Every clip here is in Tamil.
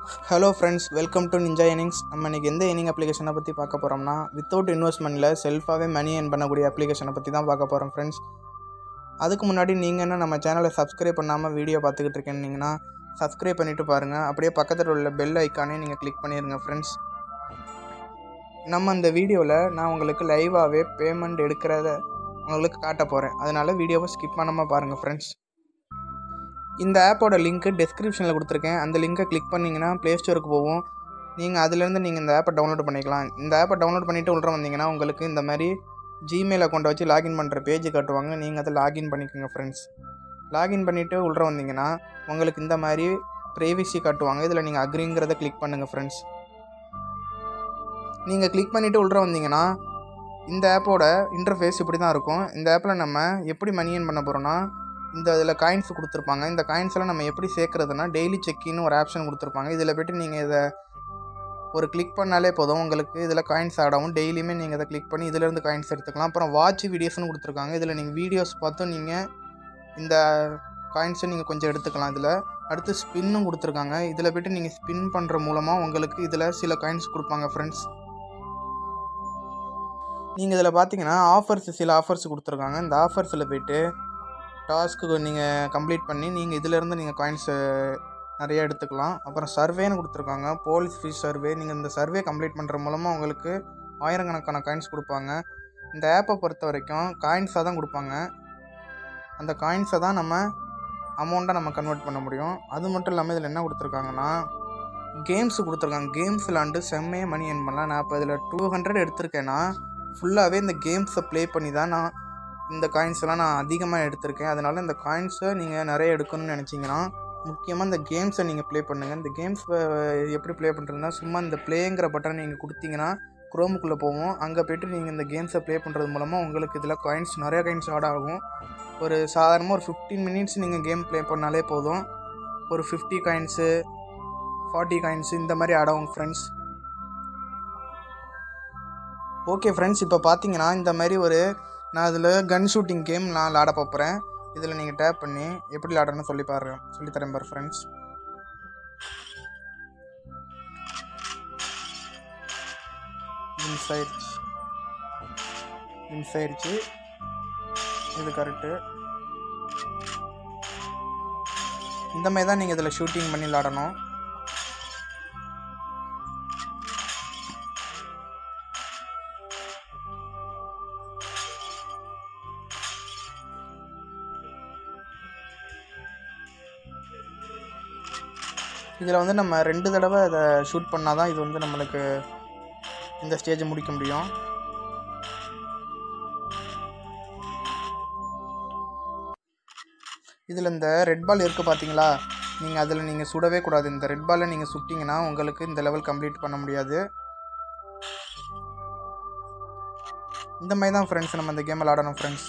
hello friends welcome to ninja earnings நம்ம இன்றைக்கி எந்த ஏர்னிங் அப்ளிகேஷனை பற்றி பார்க்க போகிறோம்னா வித்தவுட் இன்வெஸ்ட்மெண்ட்டில் செல்ஃபாகவே மணி ஏர்ன் பண்ணக்கூடிய அப்ளிகேஷனை பற்றி தான் பார்க்க போகிறோம் ஃப்ரெண்ட்ஸ் அதுக்கு முன்னாடி நீங்கள் என்ன நம்ம சேனலை சப்ஸ்கிரைப் பண்ணாமல் வீடியோ பார்த்துக்கிட்டு இருக்கீங்கன்னா சப்ஸ்கிரைப் பண்ணிவிட்டு பாருங்கள் அப்படியே பக்கத்தில் உள்ள பெல் ஐக்கானே நீங்கள் கிளிக் பண்ணிடுங்க ஃப்ரெண்ட்ஸ் நம்ம இந்த வீடியோவில் நான் உங்களுக்கு லைவாகவே பேமெண்ட் எடுக்கிறத உங்களுக்கு காட்ட போகிறேன் அதனால் வீடியோவை ஸ்கிப் பண்ணாமல் பாருங்கள் ஃப்ரெண்ட்ஸ் இந்த ஆப்போட லிங்க்கு டெஸ்கிரிப்ஷனில் கொடுத்துருக்கேன் அந்த லிங்கை கிளிக் பண்ணிங்கன்னா ப்ளே ஸ்டோருக்கு போகும் நீங்கள் அதுலேருந்து நீங்கள் இந்த ஆப்பை டவுன்லோட் பண்ணிக்கலாம் இந்த ஆப்பை டவுன்லோட் பண்ணிவிட்டு உள்ள வந்தீங்கன்னா உங்களுக்கு இந்த மாதிரி ஜிமெயில் அக்கௌண்ட்டை வச்சு லாகின் பண்ணுற பேஜ் காட்டுவாங்க நீங்கள் அதை லாகின் பண்ணிக்கோங்க ஃப்ரெண்ட்ஸ் லாகின் பண்ணிவிட்டு உள்ள வந்தீங்கன்னா உங்களுக்கு இந்த மாதிரி ப்ரைவசி காட்டுவாங்க இதில் நீங்கள் அக்ரிங்கிறத கிளிக் பண்ணுங்கள் ஃப்ரெண்ட்ஸ் நீங்கள் கிளிக் பண்ணிவிட்டு உள்ள வந்தீங்கன்னா இந்த ஆப்போட இன்டர்ஃபேஸ் இப்படி தான் இருக்கும் இந்த ஆப்பில் நம்ம எப்படி மணி ஏர்ன் பண்ண போகிறோன்னா இந்த இதில் காயின்ஸ் கொடுத்துருப்பாங்க இந்த காயின்ஸ்லாம் நம்ம எப்படி சேர்க்குறதுனா டெய்லி செக்கின்னு ஒரு ஆப்ஷன் கொடுத்துருப்பாங்க இதில் போய்ட்டு நீங்கள் இதை ஒரு கிளிக் பண்ணாலே போதும் உங்களுக்கு இதில் காயின்ஸ் ஆட் ஆகும் டெய்லியுமே நீங்கள் இதை கிளிக் பண்ணி இதிலேருந்து காயின்ஸ் எடுத்துக்கலாம் அப்புறம் வாட்ச் வீடியோஸ்னு கொடுத்துருக்காங்க இதில் நீங்கள் வீடியோஸ் பார்த்தும் நீங்கள் இந்த காயின்ஸை நீங்கள் கொஞ்சம் எடுத்துக்கலாம் இதில் அடுத்து ஸ்பின்னும் கொடுத்துருக்காங்க இதில் போய்ட்டு நீங்கள் ஸ்பின் பண்ணுற மூலமாக உங்களுக்கு இதில் சில காயின்ஸ் கொடுப்பாங்க ஃப்ரெண்ட்ஸ் நீங்கள் இதில் பார்த்தீங்கன்னா ஆஃபர்ஸ் சில ஆஃபர்ஸ் கொடுத்துருக்காங்க இந்த ஆஃபர்ஸில் போய்ட்டு டாஸ்க்கு நீங்கள் கம்ப்ளீட் பண்ணி நீங்கள் இதிலேருந்து நீங்கள் காயின்ஸு நிறைய எடுத்துக்கலாம் அப்புறம் சர்வேன்னு கொடுத்துருக்காங்க போலீஸ் ஃபீஸ் சர்வே நீங்கள் இந்த சர்வே கம்ப்ளீட் பண்ணுற மூலமாக உங்களுக்கு ஆயிரக்கணக்கான காயின்ஸ் கொடுப்பாங்க இந்த ஆப்பை பொறுத்த வரைக்கும் காயின்ஸாக தான் கொடுப்பாங்க அந்த காயின்ஸை தான் நம்ம அமௌண்ட்டாக நம்ம கன்வெர்ட் பண்ண முடியும் அது மட்டும் இல்லாமல் இதில் என்ன கொடுத்துருக்காங்கன்னா கேம்ஸ் கொடுத்துருக்காங்க கேம்ஸ் விளாண்டு செம்மையாக மணி ஏர்ன் பண்ணலாம் நான் இப்போ இதில் டூ ஹண்ட்ரட் எடுத்திருக்கேன்னா ஃபுல்லாகவே இந்த கேம்ஸை ப்ளே பண்ணி தான் நான் இந்த காயின்ஸ்லாம் நான் அதிகமாக எடுத்திருக்கேன் அதனால் இந்த காயின்ஸை நீங்கள் நிறைய எடுக்கணும்னு நினச்சிங்கன்னா முக்கியமாக இந்த கேம்ஸை நீங்கள் ப்ளே பண்ணுங்கள் இந்த கேம்ஸ் எப்படி ப்ளே பண்ணுறதுனா சும்மா இந்த ப்ளேங்கிற பட்டனை நீங்கள் கொடுத்தீங்கன்னா குரோமுக்குள்ளே போவோம் அங்கே போய்ட்டு நீங்கள் இந்த கேம்ஸை ப்ளே பண்ணுறது மூலமாக உங்களுக்கு இதில் காயின்ஸ் நிறைய காயின்ஸ் ஆட் ஆகும் ஒரு சாதாரணமாக ஒரு ஃபிஃப்டீன் மினிட்ஸ் நீங்கள் கேம் ப்ளே பண்ணாலே போதும் ஒரு ஃபிஃப்டி காயின்ஸு ஃபார்ட்டி காயின்ஸு இந்த மாதிரி ஆட் ஆகும் ஃப்ரெண்ட்ஸ் ஓகே ஃப்ரெண்ட்ஸ் இப்போ பார்த்தீங்கன்னா இந்த மாதிரி ஒரு நான் அதில் கன் ஷூட்டிங் கேம் நான் விளாட போகிறேன் இதில் நீங்கள் டேப் பண்ணி எப்படி விளாடணும்னு சொல்லி பாரு சொல்லித்தரேன் பாரு ஃப்ரெண்ட்ஸ் மிஸ் ஆயிடுச்சு மிஸ் ஆயிடுச்சு இது கரெக்டு இந்த மாதிரி தான் நீங்கள் இதில் ஷூட்டிங் பண்ணி விளாடணும் இதில் வந்து நம்ம ரெண்டு தடவை இதை ஷூட் பண்ணால் தான் இது வந்து நம்மளுக்கு இந்த ஸ்டேஜை முடிக்க முடியும் இதில் இந்த ரெட் பால் இருக்குது பார்த்தீங்களா நீங்கள் அதில் நீங்கள் சுடவே கூடாது இந்த ரெட் பாலை நீங்கள் சுட்டிங்கன்னா உங்களுக்கு இந்த லெவல் கம்ப்ளீட் பண்ண முடியாது இந்த மாதிரி தான் ஃப்ரெண்ட்ஸ் நம்ம இந்த கேம் விளாடணும் ஃப்ரெண்ட்ஸ்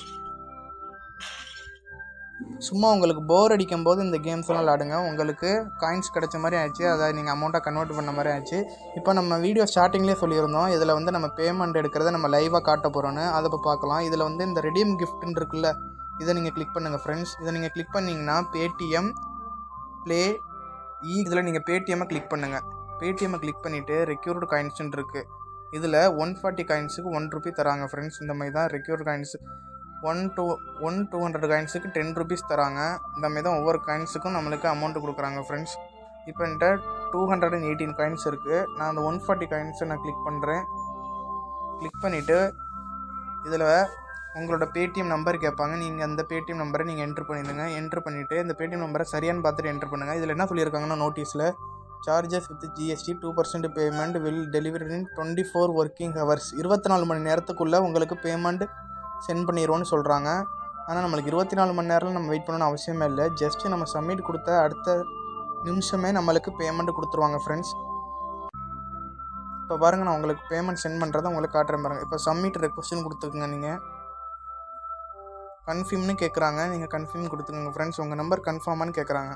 சும்மா உங்களுக்கு போர் அடிக்கும் போது இந்த கேம்ஸ் எல்லாம் விளாடுங்க உங்களுக்கு காயின்ஸ் கிடைச்ச மாதிரி ஆச்சு அதை நீங்கள் அமௌண்ட்டாக கன்வெர்ட் பண்ண மாதிரி ஆச்சு இப்போ நம்ம வீடியோ ஸ்டார்டிங்லேயே சொல்லியிருந்தோம் இதில் வந்து நம்ம பேமெண்ட் எடுக்கிறத நம்ம லைவாக காட்ட போகிறோன்னு அதை இப்போ பார்க்கலாம் இதில் வந்து இந்த ரெடீம் கிஃப்ட்னு இருக்குல்ல இதை நீங்கள் கிளிக் பண்ணுங்கள் ஃப்ரெண்ட்ஸ் இதை நீங்கள் கிளிக் பண்ணிங்கன்னா பேடிஎம் ப்ளே இ இதில் நீங்கள் பேடிஎம்மை கிளிக் பண்ணுங்கள் பேடிஎம்மை கிளிக் பண்ணிவிட்டு ரெக்யூர்டு காயின்ஸ்ன்னு இருக்குது இதில் ஒன் ஃபார்ட்டி காயின்ஸுக்கு ஒன் ருபி தராங்க ஃப்ரெண்ட்ஸ் இந்த மாதிரி தான் required coins one two one two hundred காயின்ஸுக்கு டென் ருபீஸ் தராங்க இந்த மாதிரி தான் ஒவ்வொரு காயின்ஸுக்கும் நம்மளுக்கு அமௌண்ட்டு கொடுக்குறாங்க ஃப்ரெண்ட்ஸ் இப்போ என்கிட்ட two hundred and eighteen coins இருக்குது நான் அந்த ஒன் ஃபார்ட்டி காயின்ஸை நான் கிளிக் பண்ணுறேன் கிளிக் பண்ணிவிட்டு இதில் உங்களோட பேடிஎம் நம்பர் கேட்பாங்க நீங்கள் அந்த பேடிஎம் நம்பரை நீங்கள் என்ட்ரு பண்ணிடுங்க என்ட்ரு பண்ணிவிட்டு இந்த பேடிஎம் நம்பரை சரியானு பார்த்துட்டு என்ட்ரு பண்ணுங்கள் இதில் என்ன சொல்லியிருக்காங்கன்னா நோட்டீஸில் charges with GST two percent payment will delivery in twenty four working hours இருபத்தி நாலு மணி நேரத்துக்குள்ளே உங்களுக்கு பேமெண்ட் சென்ட் பண்ணிடுவோன்னு சொல்கிறாங்க ஆனால் நம்மளுக்கு இருபத்தி நாலு மணி நேரம் நம்ம வெயிட் பண்ணணும்னு அவசியமே இல்லை ஜஸ்ட்டு நம்ம சப்மிட் கொடுத்த அடுத்த நிமிஷமே நம்மளுக்கு பேமெண்ட் கொடுத்துருவாங்க ஃப்ரெண்ட்ஸ் இப்போ பாருங்கள் நான் உங்களுக்கு பேமெண்ட் சென்ட் பண்ணுறதை உங்களுக்கு காட்டுறேன் பாருங்கள் இப்போ சப்மிட் ரெக்வஸ்ட்னு கொடுத்துக்குங்க நீங்கள் கன்ஃபார்ம்னு கேட்குறாங்க நீங்கள் கன்ஃபார்ம் கொடுத்துக்கோங்க ஃப்ரெண்ட்ஸ் உங்கள் நம்பர் கன்ஃபார்மானு கேட்குறாங்க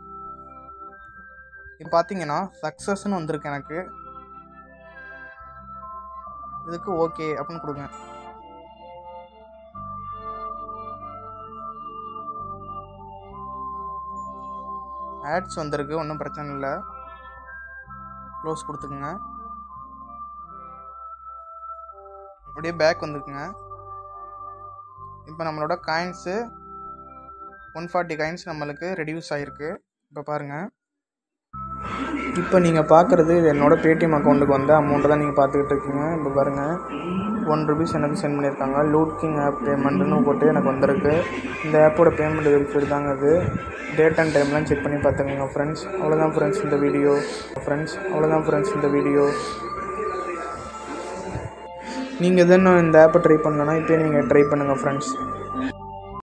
இப்போ பார்த்தீங்கன்னா சக்ஸஸ்ன்னு வந்திருக்கு எனக்கு இதுக்கு ஓகே அப்படின்னு கொடுங்க ஆட்ஸ் வந்திருக்கு ஒன்றும் பிரச்சனை இல்லை க்ளோஸ் கொடுத்துக்குங்க அப்படியே பேக் வந்துக்குங்க இப்போ நம்மளோட காயின்ஸு ஒன் ஃபார்ட்டி காயின்ஸ் நம்மளுக்கு ரெடியூஸ் ஆகிருக்கு இப்போ பாருங்கள் இப்போ நீங்கள் பார்க்குறது இது என்னோட பேடிஎம் அக்கௌண்ட்டுக்கு வந்த அமௌண்ட்டை தான் நீங்கள் பார்த்துக்கிட்டு இருக்கீங்க இப்போ பாருங்கள் ஒன் ருபீஸ் எனக்கு சென்ட் பண்ணியிருக்காங்க லூட் கிங் ஆப் பேமெண்ட்டுன்னு போட்டு எனக்கு வந்திருக்கு இந்த ஆப்போட பேமெண்ட் வெரிஃபைடு தாங்க அது டேட் அண்ட் டைம்லாம் செக் பண்ணி பார்த்துக்கோங்க ஃப்ரெண்ட்ஸ் அவ்வளோதான் ஃப்ரெண்ட்ஸ் இந்த வீடியோ ஃப்ரெண்ட்ஸ் அவ்வளோதான் ஃப்ரெண்ட்ஸ் இந்த வீடியோ நீங்கள் எதுவும் இந்த ஆப்பை ட்ரை பண்ணலன்னா இப்போ நீங்கள் ட்ரை பண்ணுங்கள் ஃப்ரெண்ட்ஸ்